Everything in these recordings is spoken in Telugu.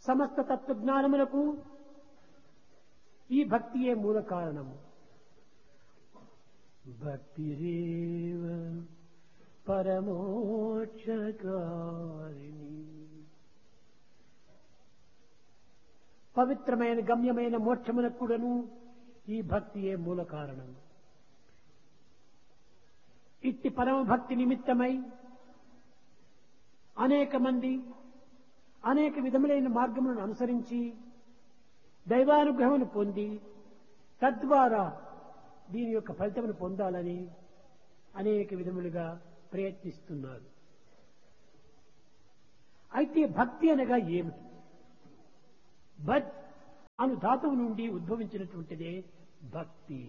సమస్త తత్వజ్ఞానములకు ఈ భక్తియే మూల కారణము భక్తిరేవ పరమోక్షకారిణి పవిత్రమైన గమ్యమైన మోక్షమునకు కూడాను ఈ భక్తియే మూల కారణం ఇట్టి పరమ భక్తి నిమిత్తమై అనేక మంది అనేక విధములైన మార్గములను అనుసరించి దైవానుగ్రహమును పొంది తద్వారా దీని యొక్క ఫలితమును పొందాలని అనేక విధములుగా ప్రయత్నిస్తున్నారు అయితే భక్తి అనగా ఏమిటి భజ్ అను ధాతువు నుండి ఉద్భవించినటువంటిదే భక్తి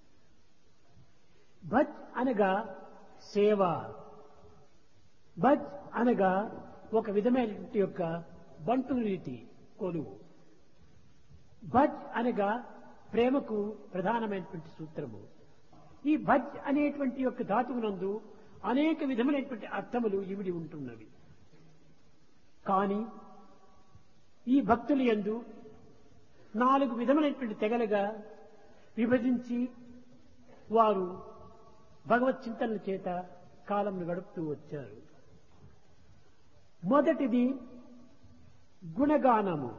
భజ్ అనగా సేవ భజ్ అనగా ఒక విధమైనటువంటి యొక్క బంటు రీతి కొలువు భజ్ అనగా ప్రేమకు ప్రధానమైనటువంటి సూత్రము ఈ భజ్ అనేటువంటి యొక్క ధాతువునందు అనేక విధములైనటువంటి అర్థములు ఇవిడి ఉంటున్నవి కానీ ఈ భక్తులు ఎందు నాలుగు విధములైనటువంటి తెగలుగా విభజించి వారు భగవత్ చింతనల చేత కాలంను గడుపుతూ వచ్చారు మొదటిది గుణగానము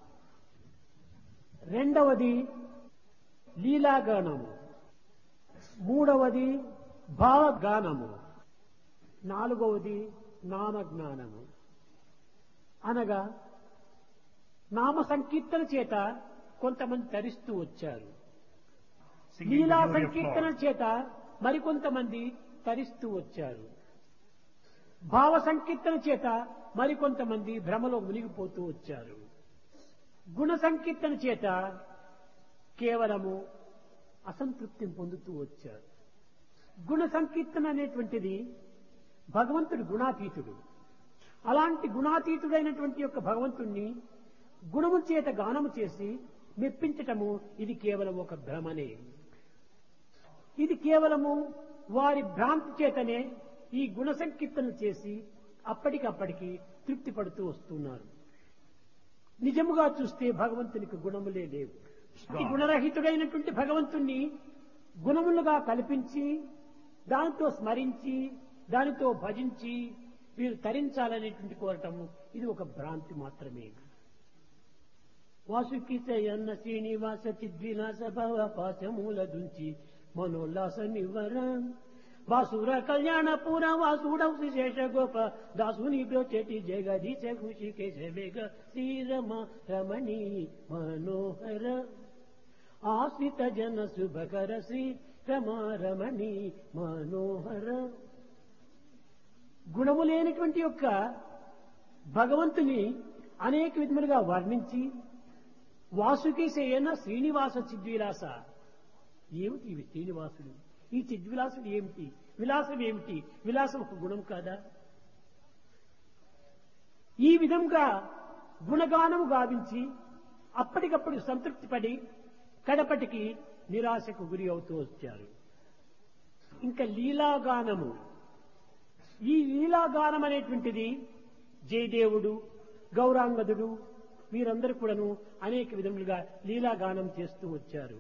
రెండవది లీలాగానము మూడవది భావగానము నాలుగవది నామజ్ఞానము అనగా నామ సంకీర్తన చేత కొంతమంది తరిస్తూ వచ్చారు Singing Leela the glory of సంకీర్తన God. చేత మరికొంతమంది తరిస్తూ వచ్చారు భావ సంకీర్తన చేత మరికొంతమంది భ్రమలో మునిగిపోతూ వచ్చారు గుణ సంకీర్తన చేత కేవలము అసంతృప్తిని పొందుతూ వచ్చారు గుణ సంకీర్తన అనేటువంటిది భగవంతుడు గుణాతీతుడు అలాంటి గుణాతీతుడైనటువంటి యొక్క భగవంతుణ్ణి గుణము చేత గానము చేసి మెప్పించటము ఇది కేవలం ఒక భ్రమనే ఇది కేవలము వారి భ్రాంతి చేతనే ఈ గుణ సంకీర్తన చేసి అప్పటికప్పటికి తృప్తి పడుతూ వస్తున్నారు నిజముగా చూస్తే భగవంతునికి గుణములే లేవు ఈ గుణరహితుడైనటువంటి భగవంతుణ్ణి గుణములుగా కల్పించి దానితో స్మరించి దానితో భజించి వీరు తరించాలనేటువంటి కోరటము ఇది ఒక భ్రాంతి మాత్రమే వాసుకి అన్న శ్రీనివాస చిద్విలాస భవ పాశమూల దుంచి మనోల్లాస నివర వాసుర కళ్యాణ పూర వాసుడౌ శేష గోప దాసుని బ్రోచెటి జగదీశ ఖుషి కేశ వేగ శ్రీరమ రమణి మనోహర ఆశ్రిత జన శుభకర శ్రీ రమ రమణి మనోహర గుణము లేనటువంటి యొక్క భగవంతుని అనేక విధములుగా వర్ణించి వాసుకేశయన శ్రీనివాస చిద్విలాస ఏమిటి ఇవి శ్రీనివాసుడు ఈ చిద్విలాసుడు ఏమిటి విలాసం ఏమిటి విలాసం ఒక గుణం కాదా ఈ విధంగా గుణగానము గావించి అప్పటికప్పుడు సంతృప్తి పడి కడపటికి నిరాశకు గురి అవుతూ వచ్చారు ఇంకా లీలాగానము ఈ లీలాగానం అనేటువంటిది జయదేవుడు గౌరాంగదుడు వీరందరూ కూడాను అనేక విధములుగా లీలాగానం చేస్తూ వచ్చారు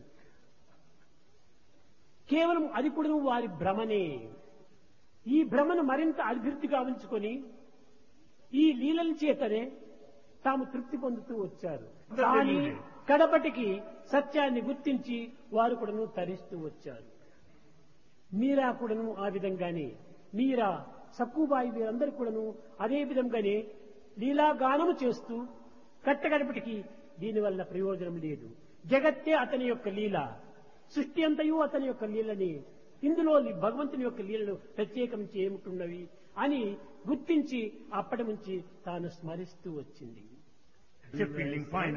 కేవలం అది కూడా వారి భ్రమనే ఈ భ్రమను మరింత అభివృద్ధి గావించుకొని ఈ లీలల చేతనే తాము తృప్తి పొందుతూ వచ్చారు కానీ కడపటికి సత్యాన్ని గుర్తించి వారు కూడాను తరిస్తూ వచ్చారు మీరా కూడాను ఆ విధంగానే మీరా సక్కుబాయి వీరందరూ కూడాను అదే విధంగానే లీలాగానము చేస్తూ కట్టగడపటికి దీనివల్ల ప్రయోజనం లేదు జగత్తే అతని యొక్క లీల సృష్టి అంతయు అతని యొక్క లీలని ఇందులో భగవంతుని యొక్క లీలలు ప్రత్యేకించి ఏమిటున్నవి అని గుర్తించి అప్పటి నుంచి తాను స్మరిస్తూ వచ్చింది Feeling fine.